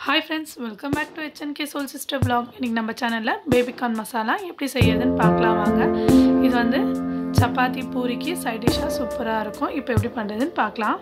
hi friends welcome back to HNK soul sister blog இன்றைக்கி நம்ம சேனலில் பேபிகார்ன் மசாலா எப்படி செய்யறதுன்னு பார்க்கலாம் வாங்க இது வந்து சப்பாத்தி பூரிக்கு சைட் டிஷ்ஷாக சூப்பராக இருக்கும் இப்போ எப்படி பண்ணுறதுன்னு பார்க்கலாம்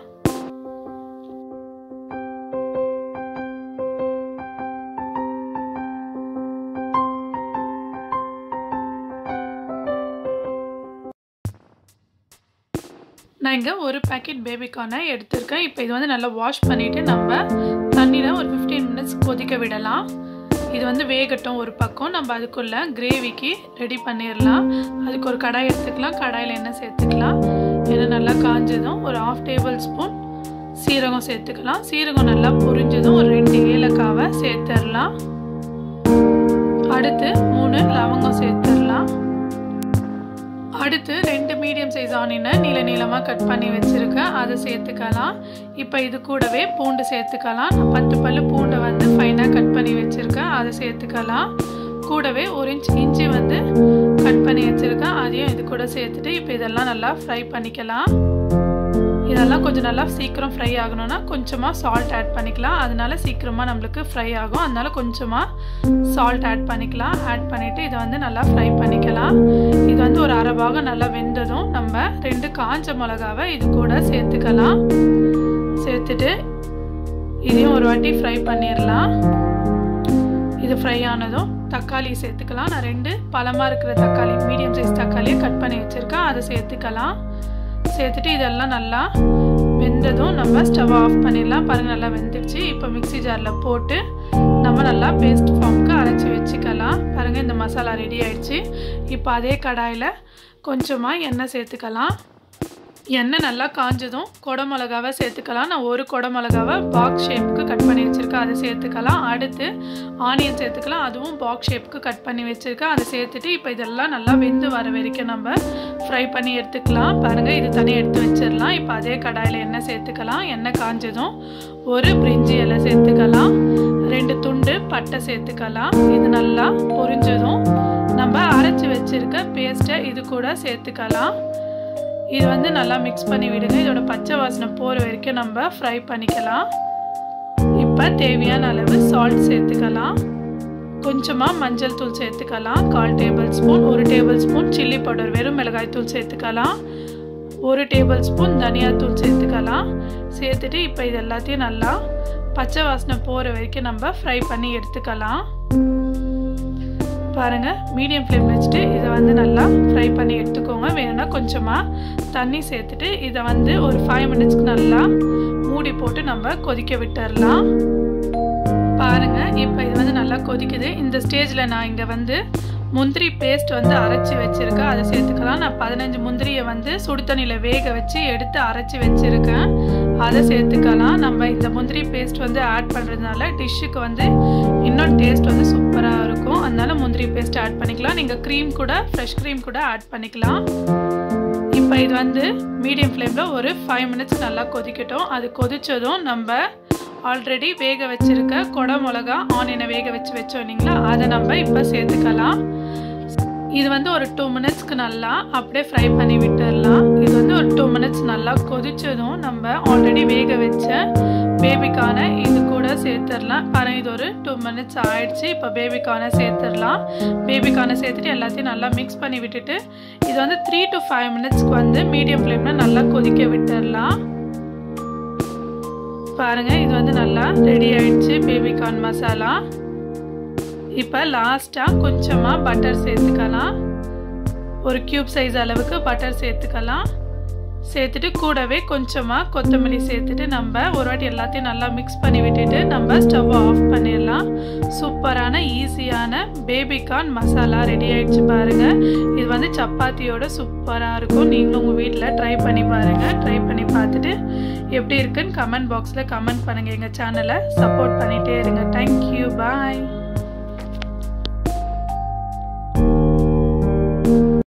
நான் இங்கே ஒரு பேக்கெட் பேபிகார்னை எடுத்திருக்கேன் இப்போ இது வந்து நல்லா வாஷ் பண்ணிவிட்டு நம்ம தண்ணியில் ஒரு ஃபிஃப்டீன் மினிட்ஸ் கொதிக்க விடலாம் இது வந்து வேகட்டும் ஒரு பக்கம் நம்ம அதுக்குள்ளே கிரேவிக்கு ரெடி பண்ணிடலாம் அதுக்கு ஒரு கடாய் எடுத்துக்கலாம் கடாயில் எண்ணெய் சேர்த்துக்கலாம் எண்ணெய் நல்லா காஞ்சதும் ஒரு ஆஃப் டேபிள் ஸ்பூன் சீரகம் சேர்த்துக்கலாம் சீரகம் நல்லா பொரிஞ்சதும் ஒரு ரெண்டு ஏலக்காவை சேர்த்துடலாம் அடுத்து மூணு லவங்கம் சேர்த்துடலாம் அடுத்து ரெண்டு மீடியம் சைஸ் ஆனியனை நீள நீளமாக கட் பண்ணி வச்சுருக்கேன் அதை சேர்த்துக்கலாம் இப்போ இது கூடவே பூண்டு சேர்த்துக்கலாம் நான் பத்து பல்லு பூண்டை வந்து ஃபைனாக கட் பண்ணி வச்சுருக்கேன் அதை சேர்த்துக்கலாம் கூடவே ஒரு இன்ச் இஞ்சி வந்து கட் பண்ணி வச்சுருக்கேன் அதையும் இது கூட சேர்த்துட்டு இப்போ இதெல்லாம் நல்லா ஃப்ரை பண்ணிக்கலாம் இதெல்லாம் கொஞ்சம் நல்லா சீக்கிரம் ஃப்ரை ஆகணும்னா கொஞ்சமாக சால்ட் ஆட் பண்ணிக்கலாம் அதனால சீக்கிரமாக நம்மளுக்கு ஃப்ரை ஆகும் அதனால கொஞ்சமாக சால்ட் ஆட் பண்ணிக்கலாம் ஆட் பண்ணிவிட்டு இதை வந்து நல்லா ஃப்ரை பண்ணிக்கலாம் இது வந்து ஒரு அரை பாகம் நல்லா வெந்ததும் நம்ம ரெண்டு காஞ்ச மிளகாவை இது கூட சேர்த்துக்கலாம் சேர்த்துட்டு இதையும் ஒரு வாட்டி ஃப்ரை பண்ணிடலாம் இது ஃப்ரை ஆனதும் தக்காளி சேர்த்துக்கலாம் நான் ரெண்டு பழமாக இருக்கிற தக்காளி மீடியம் சைஸ் தக்காளியை கட் பண்ணி வச்சுருக்கேன் அதை சேர்த்துக்கலாம் சேர்த்துட்டு இதெல்லாம் நல்லா வெந்ததும் நம்ம ஸ்டவ் ஆஃப் பண்ணிடலாம் பாருங்கள் நல்லா வெந்துடுச்சு இப்போ மிக்சி ஜாரில் போட்டு நம்ம நல்லா பேஸ்ட் ஃபார்முக்கு அரைச்சி வச்சுக்கலாம் பாருங்கள் இந்த மசாலா ரெடி ஆயிடுச்சு இப்போ அதே கடாயில் கொஞ்சமாக எண்ணெய் சேர்த்துக்கலாம் எண்ணெய் நல்லா காஞ்சதும் கொடை மிளகாவை சேர்த்துக்கலாம் நான் ஒரு கொடை மிளகாவை பாக்ஸ் ஷேப்புக்கு கட் பண்ணி வச்சுருக்கேன் அதை சேர்த்துக்கலாம் அடுத்து ஆனியன் சேர்த்துக்கலாம் அதுவும் பாக்ஸ் ஷேப்புக்கு கட் பண்ணி வச்சுருக்கேன் அதை சேர்த்துட்டு இப்போ இதெல்லாம் நல்லா வெந்து வர வரைக்கும் நம்ம ஃப்ரை பண்ணி எடுத்துக்கலாம் பாருங்கள் இது தனியாக எடுத்து வச்சிடலாம் இப்போ அதே கடாயில் எண்ணெய் சேர்த்துக்கலாம் எண்ணெய் காஞ்சதும் ஒரு பிரிஞ்சி இலை சேர்த்துக்கலாம் ரெண்டு துண்டு பட்டை சேர்த்துக்கலாம் இது நல்லா பொரிஞ்சதும் நம்ம அரைச்சி வச்சுருக்க பேஸ்ட்டை இது கூட சேர்த்துக்கலாம் இது வந்து நல்லா மிக்ஸ் பண்ணி விடுங்க இதோட பச்சை வாசனை போகிற வரைக்கும் நம்ம ஃப்ரை பண்ணிக்கலாம் இப்போ தேவையான அளவு சால்ட் சேர்த்துக்கலாம் கொஞ்சமாக மஞ்சள் தூள் சேர்த்துக்கலாம் கால் டேபிள் ஸ்பூன் ஒரு டேபிள் ஸ்பூன் சில்லி பவுடர் வெறும் மிளகாய் தூள் சேர்த்துக்கலாம் ஒரு டேபிள் ஸ்பூன் தனியாத்தூள் சேர்த்துக்கலாம் சேர்த்துட்டு இப்போ இது எல்லாத்தையும் நல்லா பச்சை வாசனை போகிற வரைக்கும் நம்ம ஃப்ரை பண்ணி எடுத்துக்கலாம் பாருங்கள் மீடியம் ஃப்ளேம் வச்சுட்டு இதை வந்து நல்லா ஃப்ரை பண்ணி எடுத்துக்கோங்க வேணும்னா கொஞ்சமாக தண்ணி சேர்த்துட்டு இதை வந்து ஒரு ஃபைவ் மினிட்ஸ்க்கு நல்லா மூடி போட்டு நம்ம கொதிக்க விட்டுடலாம் பாருங்கள் இப்போ இது வந்து நல்லா கொதிக்குது இந்த ஸ்டேஜில் நான் இங்கே வந்து முந்திரி பேஸ்ட் வந்து அரைச்சி வச்சுருக்கேன் அதை சேர்த்துக்கலாம் நான் பதினஞ்சு முந்திரியை வந்து சுடு தண்ணியில் வேக வச்சு எடுத்து அரைச்சி வச்சுருக்கேன் அதை சேர்த்துக்கலாம் நம்ம இந்த முந்திரி பேஸ்ட் வந்து ஆட் பண்ணுறதுனால டிஷ்ஷுக்கு வந்து இன்னும் டேஸ்ட் வந்து சூப்பராக இருக்கும் அதனால முந்திரி பேஸ்ட் ஆட் பண்ணிக்கலாம் நீங்கள் க்ரீம் கூட ஃப்ரெஷ் க்ரீம் கூட ஆட் பண்ணிக்கலாம் இப்போ இது வந்து மீடியம் ஃப்ளேமில் ஒரு ஃபைவ் மினிட்ஸ் நல்லா கொதிக்கட்டும் அது கொதித்ததும் நம்ம ஆல்ரெடி வேக வச்சுருக்க கொடை மிளகா ஆனியனை வேக வச்சு வச்சோம் இல்லைங்களா அதை நம்ம இப்போ சேர்த்துக்கலாம் இது வந்து ஒரு டூ மினிட்ஸ்க்கு நல்லா அப்படியே ஃப்ரை பண்ணி விட்டுடலாம் இது வந்து ஒரு டூ மினிட்ஸ் நல்லா கொதிச்சதும் நம்ம ஆல்ரெடி வேக வச்ச பேபிக்கான இது கூட சேர்த்துடலாம் பாருங்கள் இது ஒரு டூ மினிட்ஸ் ஆயிடுச்சு இப்போ பேபிக்கான சேர்த்துடலாம் பேபிக்கான சேர்த்துட்டு எல்லாத்தையும் நல்லா மிக்ஸ் பண்ணி விட்டுட்டு இது வந்து த்ரீ டு ஃபைவ் மினிட்ஸ்க்கு வந்து மீடியம் ஃப்ளேமில் நல்லா கொதிக்க விட்டுடலாம் பாருங்க இது வந்து நல்லா ரெடி ஆயிடுச்சு பேபிகார்ன் மசாலா இப்போ லாஸ்ட்டாக கொஞ்சமாக பட்டர் சேர்த்துக்கலாம் ஒரு க்யூப் சைஸ் அளவுக்கு பட்டர் சேர்த்துக்கலாம் சேர்த்துட்டு கூடவே கொஞ்சமாக கொத்தமல்லி சேர்த்துட்டு நம்ம ஒரு வாட்டி எல்லாத்தையும் நல்லா மிக்ஸ் பண்ணி விட்டுட்டு நம்ம ஸ்டவ் ஆஃப் பண்ணிடலாம் சூப்பரான ஈஸியான பேபிகார்ன் மசாலா ரெடி ஆயிடுச்சு பாருங்கள் இது வந்து சப்பாத்தியோட சூப்பராக இருக்கும் நீங்களும் உங்கள் வீட்டில் ட்ரை பண்ணி பாருங்கள் ட்ரை பண்ணி பார்த்துட்டு எப்படி இருக்குன்னு கமெண்ட் பாக்ஸில் கமெண்ட் பண்ணுங்கள் எங்கள் சேனலை சப்போர்ட் பண்ணிகிட்டே இருங்க தேங்க்யூ பாய்